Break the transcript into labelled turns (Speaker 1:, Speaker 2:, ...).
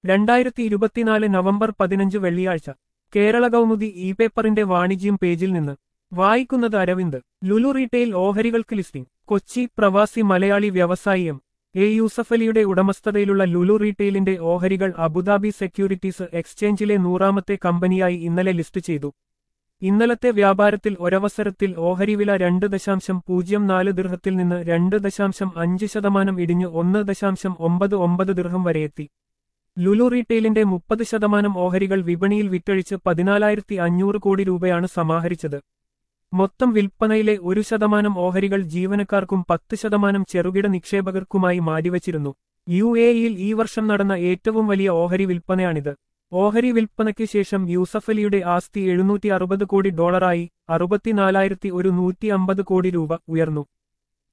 Speaker 1: രണ്ടായിരത്തി ഇരുപത്തിനാല് നവംബർ പതിനഞ്ച് വെള്ളിയാഴ്ച കേരള കൗമുദി ഇ പേപ്പറിന്റെ വാണിജ്യം പേജിൽ നിന്ന് വായിക്കുന്നത് അരവിന്ദ് ലുലു റീറ്റെയിൽ ഓഹരികൾക്ക് ലിസ്റ്റിംഗ് കൊച്ചി പ്രവാസി മലയാളി വ്യവസായി എം എ യൂസഫലിയുടെ ഉടമസ്ഥതയിലുള്ള ലുലു റീറ്റെയിലിന്റെ ഓഹരികൾ അബുദാബി സെക്യൂരിറ്റീസ് എക്സ്ചേഞ്ചിലെ നൂറാമത്തെ കമ്പനിയായി ഇന്നലെ ലിസ്റ്റ് ചെയ്തു ഇന്നലത്തെ വ്യാപാരത്തിൽ ഒരവസരത്തിൽ ഓഹരി വില രണ്ട് ദശാംശം പൂജ്യം നാല് ദിർഹത്തിൽ നിന്ന് രണ്ട് ദശാംശം അഞ്ച് ശതമാനം ഇടിഞ്ഞ് ഒന്ന് ദശാംശം ഒമ്പത് ഒമ്പത് ദിർഹം വരെയെത്തി ലുലു റീറ്റെയിലിന്റെ മുപ്പത് ശതമാനം ഓഹരികൾ വിപണിയിൽ വിറ്റഴിച്ച് പതിനാലായിരത്തി അഞ്ഞൂറ് കോടി രൂപയാണ് സമാഹരിച്ചത് മൊത്തം വിൽപ്പനയിലെ ഒരു ശതമാനം ഓഹരികൾ ജീവനക്കാർക്കും പത്ത് ശതമാനം ചെറുകിട നിക്ഷേപകർക്കുമായി മാറ്റിവച്ചിരുന്നു യു എയിൽ ഈ വർഷം നടന്ന ഏറ്റവും വലിയ ഓഹരി വിൽപ്പനയാണിത് ഓഹരി വിൽപ്പനയ്ക്ക് ശേഷം യൂസഫലിയുടെ ആസ്തി എഴുന്നൂറ്റി അറുപത് കോടി ഡോളറായി അറുപത്തിനാലായിരത്തി ഒരു നൂറ്റി അമ്പത് കോടി രൂപ ഉയർന്നു